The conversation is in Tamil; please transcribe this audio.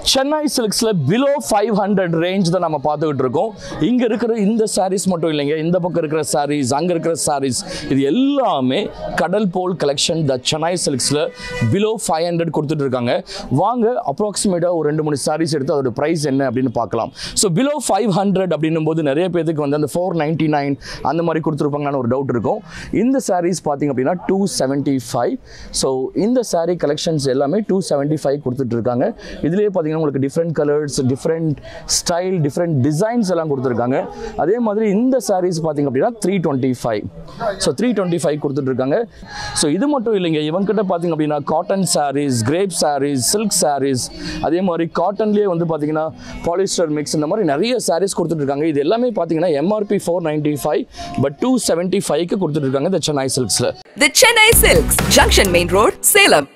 சென்னை சில்க்ஸில் பிலோ ஃபைவ் ஹண்ட்ரட் ரேஞ்ச் தான் நம்ம பார்த்துக்கிட்டு இருக்கோம் இங்கே இருக்கிற இந்த சாரீஸ் மட்டும் இல்லைங்க இந்த பக்கம் இருக்கிற சாரீஸ் அங்கே இருக்கிற சாரீஸ் இது எல்லாமே கடல் போல் கலெக்ஷன் த சென்னை சில்க்ஸில் பிலோ ஃபைவ் ஹண்ட்ரட் கொடுத்துட்டு இருக்காங்க வாங்க அப்ராக்சிமேட்டாக ஒரு ரெண்டு மூணு சாரீஸ் எடுத்து அதோட ப்ரைஸ் என்ன அப்படின்னு பார்க்கலாம் ஸோ பிலோ ஃபைவ் ஹண்ட்ரட் அப்படின்னும் போது நிறைய பேருக்கு வந்து அந்த ஃபோர் நைன்ட்டி நைன் அந்த மாதிரி கொடுத்துருப்பாங்கன்னு ஒரு டவுட் இருக்கும் இந்த சாரீஸ் பார்த்தீங்க அப்படின்னா டூ செவன்ட்டி ஃபைவ் ஸோ இந்த saree கலெக்ஷன்ஸ் எல்லாமே டூ செவன்ட்டி ஃபைவ் கொடுத்துட்டு இருக்காங்க இதுலேயே பார்த்தீங்கன்னா உங்களுக்கு different colours different style different designs எல்லாம் கொடுத்துருக்காங்க அதே மாதிரி இந்த sarees பார்த்தீங்க அப்படின்னா three twenty five so three twenty five கொடுத்துட்ருக்காங்க ஸோ இது மட்டும் இல்லைங்க இவங்ககிட்ட பார்த்தீங்க அப்படின்னா cotton sarees crepe sarees silk sarees அதே மாதிரி காட்டன்லேயே வந்து பார்த்தீங்கன்னா பாலிஸ்டர் மிக்ஸ் இந்த மாதிரி நிறைய sarees கொடுத்துட்ருக்காங்க இது எல்லாமே பார்த்தீங்கன்னா MRP four ninety five but two seventy ஃபைவ்க்கு கொடுத்துட்ருக்காங்க இந்த Chennai சில்க்ஸில் The Chennai Silks, Junction Main Road, Salem.